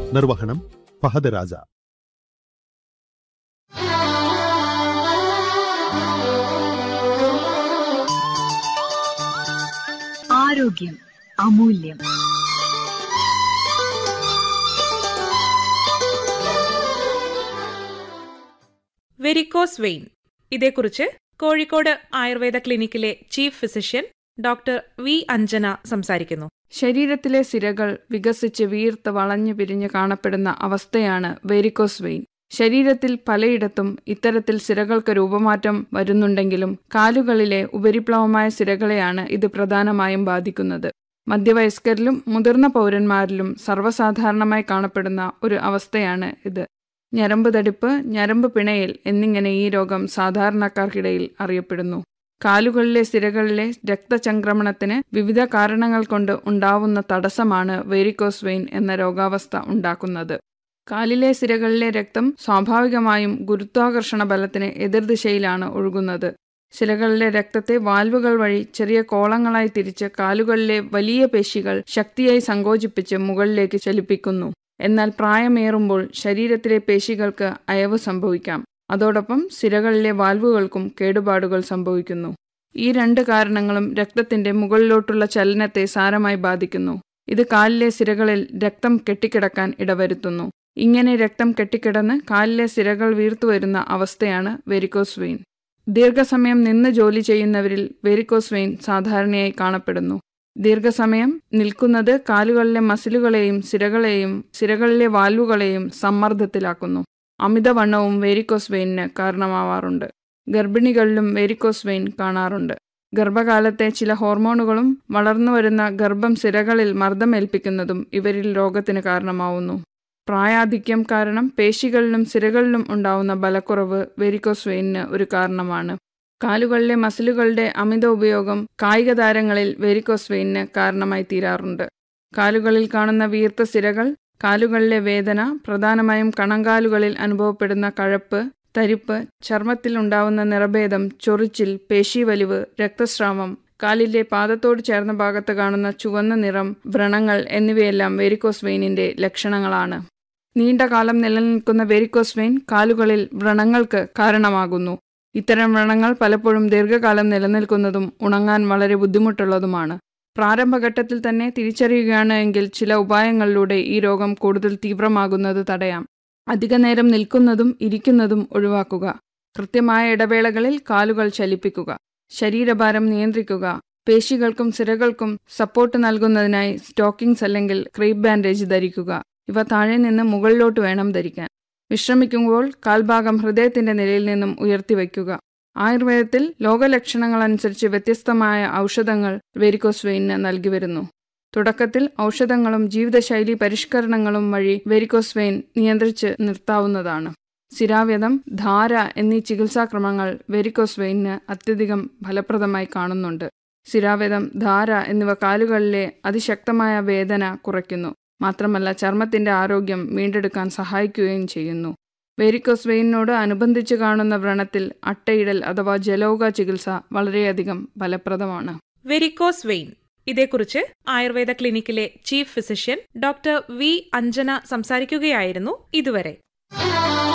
നിർവഹണം ഫഹദ് രാജ ആരോഗ്യം അമൂല്യം varicose vein ഇതേക്കുറിച്ച് കോഴിക്കോട് ആയുർവേദ ക്ലിനിക്കിലെ chief physician doctor V Anjana സംസാരിക്കുന്നു ശരീരത്തിലെ സിരകൾ വികസിച്ച് വീർത്ത് വളഞ്ഞു പിരിഞ്ഞ് കാണപ്പെടുന്ന അവസ്ഥയാണ് വെരിക്കോസ് വെയിൻ ശരീരത്തിൽ പലയിടത്തും ഇത്തരത്തിൽ സിരകൾക്ക് രൂപമാറ്റം വരുന്നുണ്ടെങ്കിലും കാലുകളിലെ ഉപരിപ്ലവമായ സിരകളെയാണ് ഇത് പ്രധാനമായും ബാധിക്കുന്നത് മധ്യവയസ്കരിലും മുതിർന്ന പൗരന്മാരിലും സർവ്വസാധാരണമായി കാണപ്പെടുന്ന ഒരു അവസ്ഥയാണ് ഇത് ഞരമ്പ് തടിപ്പ് ഞരമ്പ് പിണയൽ എന്നിങ്ങനെ ഈ രോഗം സാധാരണക്കാർക്കിടയിൽ അറിയപ്പെടുന്നു കാലുകളിലെ സിരകളിലെ രക്തചംക്രമണത്തിന് വിവിധ കാരണങ്ങൾ കൊണ്ട് ഉണ്ടാവുന്ന തടസ്സമാണ് വെരിക്കോസ് വെയിൻ എന്ന രോഗാവസ്ഥ ഉണ്ടാക്കുന്നത് കാലിലെ സിരകളിലെ രക്തം സ്വാഭാവികമായും ഗുരുത്വാകർഷണ ബലത്തിന് എതിർദിശയിലാണ് ഒഴുകുന്നത് സിരകളിലെ രക്തത്തെ വാൽവുകൾ വഴി ചെറിയ കോളങ്ങളായി തിരിച്ച് കാലുകളിലെ വലിയ പേശികൾ ശക്തിയായി സങ്കോചിപ്പിച്ച് മുകളിലേക്ക് ചലിപ്പിക്കുന്നു എന്നാൽ പ്രായമേറുമ്പോൾ ശരീരത്തിലെ പേശികൾക്ക് അയവ് സംഭവിക്കാം അതോടൊപ്പം സിരകളിലെ വാൽവുകൾക്കും കേടുപാടുകൾ സംഭവിക്കുന്നു ഈ രണ്ട് കാരണങ്ങളും രക്തത്തിന്റെ മുകളിലോട്ടുള്ള ചലനത്തെ സാരമായി ബാധിക്കുന്നു ഇത് കാലിലെ സിരകളിൽ രക്തം കെട്ടിക്കിടക്കാൻ ഇടവരുത്തുന്നു ഇങ്ങനെ രക്തം കെട്ടിക്കിടന്ന് കാലിലെ സിരകൾ വീർത്തുവരുന്ന അവസ്ഥയാണ് വെരിക്കോസ് വെയിൻ ദീർഘസമയം നിന്ന് ജോലി ചെയ്യുന്നവരിൽ വെരിക്കോസ് വെയിൻ സാധാരണയായി കാണപ്പെടുന്നു ദീർഘസമയം നിൽക്കുന്നത് കാലുകളിലെ മസിലുകളെയും സിരകളെയും സിരകളിലെ വാൽവുകളെയും സമ്മർദ്ദത്തിലാക്കുന്നു അമിതവണ്ണവും വേരിക്കോസ് വെയിനിന് കാരണമാവാറുണ്ട് ഗർഭിണികളിലും വേരിക്കോസ് വെയിൻ കാണാറുണ്ട് ഗർഭകാലത്തെ ചില ഹോർമോണുകളും വളർന്നുവരുന്ന ഗർഭം സിരകളിൽ മർദ്ദമേൽപ്പിക്കുന്നതും ഇവരിൽ രോഗത്തിന് കാരണമാവുന്നു പ്രായാധിക്യം കാരണം പേശികളിലും സിരകളിലും ഉണ്ടാവുന്ന ബലക്കുറവ് വെരിക്കോസ് വെയിനിന് ഒരു കാരണമാണ് കാലുകളിലെ മസിലുകളുടെ അമിത ഉപയോഗം കായിക താരങ്ങളിൽ വെരിക്കോസ് വെയിനിന് കാരണമായി തീരാറുണ്ട് കാലുകളിൽ കാണുന്ന വീർത്ത സിരകൾ കാലുകളിലെ വേദന പ്രധാനമായും കണങ്കാലുകളിൽ അനുഭവപ്പെടുന്ന കഴപ്പ് തരിപ്പ് ചർമ്മത്തിൽ ഉണ്ടാവുന്ന നിറഭേദം ചൊറിച്ചിൽ പേശീവലിവ് രക്തസ്രാവം കാലിലെ പാദത്തോട് ചേർന്ന ഭാഗത്ത് കാണുന്ന ചുവന്ന നിറം വ്രണങ്ങൾ എന്നിവയെല്ലാം വെരിക്കോസ് വെയിനിന്റെ ലക്ഷണങ്ങളാണ് നീണ്ട കാലം നിലനിൽക്കുന്ന വെരിക്കോസ് വെയിൻ കാലുകളിൽ വ്രണങ്ങൾക്ക് കാരണമാകുന്നു ഇത്തരം വ്രണങ്ങൾ പലപ്പോഴും ദീർഘകാലം നിലനിൽക്കുന്നതും ഉണങ്ങാൻ വളരെ ബുദ്ധിമുട്ടുള്ളതുമാണ് പ്രാരംഭഘട്ടത്തിൽ തന്നെ തിരിച്ചറിയുകയാണ് എങ്കിൽ ചില ഉപായങ്ങളിലൂടെ ഈ രോഗം കൂടുതൽ തീവ്രമാകുന്നത് തടയാം അധിക നേരം നിൽക്കുന്നതും ഇരിക്കുന്നതും ഒഴിവാക്കുക കൃത്യമായ ഇടവേളകളിൽ കാലുകൾ ചലിപ്പിക്കുക ശരീരഭാരം നിയന്ത്രിക്കുക പേശികൾക്കും സിരകൾക്കും സപ്പോർട്ട് നൽകുന്നതിനായി സ്റ്റോക്കിംഗ്സ് അല്ലെങ്കിൽ ക്രീപ്പ് ബാൻഡേജ് ധരിക്കുക ഇവ താഴെ നിന്ന് മുകളിലോട്ട് വേണം ധരിക്കാൻ വിശ്രമിക്കുമ്പോൾ കാൽഭാഗം ഹൃദയത്തിന്റെ നിലയിൽ നിന്നും ഉയർത്തിവെക്കുക ആയുർവേദത്തിൽ ലോകലക്ഷണങ്ങൾ അനുസരിച്ച് വ്യത്യസ്തമായ ഔഷധങ്ങൾ വെരിക്കോസ് വെയിന് നൽകി വരുന്നു തുടക്കത്തിൽ ഔഷധങ്ങളും ജീവിതശൈലി പരിഷ്കരണങ്ങളും വഴി വെരിക്കോസ് വെയിൻ നിയന്ത്രിച്ച് നിർത്താവുന്നതാണ് സിരാവ്യതം ധാര എന്നീ ചികിത്സാക്രമങ്ങൾ വെരിക്കോസ് വെയിന് അത്യധികം ഫലപ്രദമായി കാണുന്നുണ്ട് സിരാവ്യതം ധാര എന്നിവ കാലുകളിലെ അതിശക്തമായ വേദന കുറയ്ക്കുന്നു മാത്രമല്ല ചർമ്മത്തിന്റെ ആരോഗ്യം വീണ്ടെടുക്കാൻ സഹായിക്കുകയും ചെയ്യുന്നു വെരിക്കോസ് വെയിനോട് അനുബന്ധിച്ച് കാണുന്ന വ്രണത്തിൽ അട്ടയിടൽ അഥവാ ജലോക ചികിത്സ വളരെയധികം ഫലപ്രദമാണ് വെരിക്കോസ് വെയിൻ ഇതേക്കുറിച്ച് ആയുർവേദ ക്ലിനിക്കിലെ chief physician doctor V Anjana സംസാരിക്കുകയായിരുന്നു ഇതുവരെ